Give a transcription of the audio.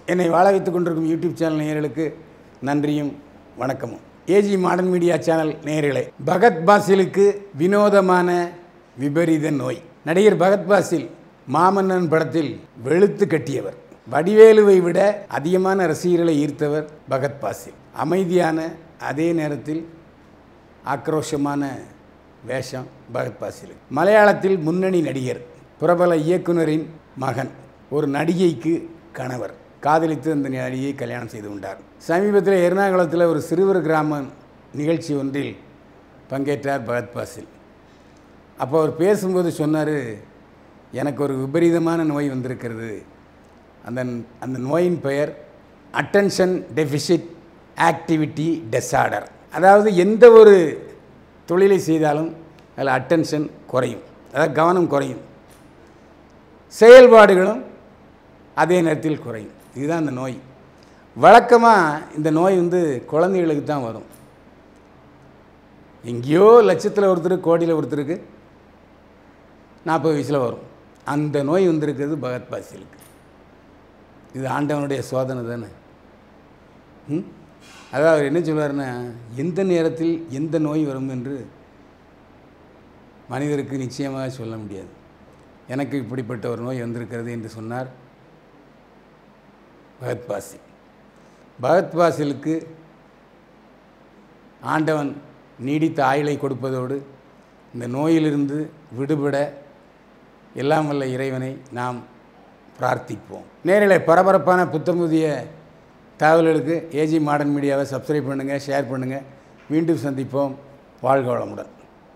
என்னை வாழ வைத்துக் கொண்டிருக்கும் யூடியூப் சேனல் நேயர்களுக்கு நன்றியும் வணக்கமும் ஏஜி மாடர்ன் மீடியா சேனல் நேயர்களே பகத் பாசிலுக்கு வினோதமான விபரீத நோய் நடிகர் பகத் பாசில் மாமன்னன் படத்தில் வெளுத்து கட்டியவர் வடிவேலுவை விட அதிகமான ரசிகர்களை ஈர்த்தவர் பகத் பாசில் அமைதியான அதே நேரத்தில் ஆக்ரோஷமான வேஷம் பகத் பாசில் மலையாளத்தில் முன்னணி நடிகர் பிரபல இயக்குனரின் மகன் ஒரு நடிகைக்கு கணவர் காதலித்து அந்த நடிகையை கல்யாணம் செய்து கொண்டார் சமீபத்தில் எர்ணாகுளத்தில் ஒரு சிறுவர் கிராம நிகழ்ச்சி ஒன்றில் பங்கேற்றார் பகத் பாசில் அப்போ அவர் பேசும்போது சொன்னார் எனக்கு ஒரு விபரீதமான நோய் வந்திருக்கிறது அந்த அந்த நோயின் பெயர் அட்டென்ஷன் டெஃபிசிட் ஆக்டிவிட்டி டெசார்டர் அதாவது எந்த ஒரு தொழிலை செய்தாலும் அதில் அட்டென்ஷன் குறையும் அதாவது கவனம் குறையும் செயல்பாடுகளும் அதே நேரத்தில் குறையும் இதுதான் அந்த நோய் வழக்கமாக இந்த நோய் வந்து குழந்தைகளுக்கு தான் வரும் எங்கேயோ லட்சத்தில் ஒருத்தர் கோடியில் ஒருத்தருக்கு நாற்பது வயசில் வரும் அந்த நோய் வந்திருக்கிறது பகத் பாசிலுக்கு இது ஆண்டவனுடைய சோதனை தானே ம் அதாவது அவர் என்ன சொல்வார்னா எந்த நேரத்தில் எந்த நோய் வரும் என்று மனிதருக்கு நிச்சயமாக சொல்ல முடியாது எனக்கு இப்படிப்பட்ட ஒரு நோய் வந்திருக்கிறது என்று சொன்னார் பகத் பாசில் பகத் பாசிலுக்கு ஆண்டவன் நீடித்த ஆயுளை கொடுப்பதோடு இந்த நோயிலிருந்து விடுபட எல்லாம் வல்ல இறைவனை நாம் பிரார்த்திப்போம் நேரில் பரபரப்பான புத்தம் புதிய தகவல்களுக்கு ஏஜி மாடர்ன் மீடியாவை சப்ஸ்கிரைப் பண்ணுங்கள் ஷேர் பண்ணுங்கள் மீண்டும் சந்திப்போம் வாழ்க வளமுடன்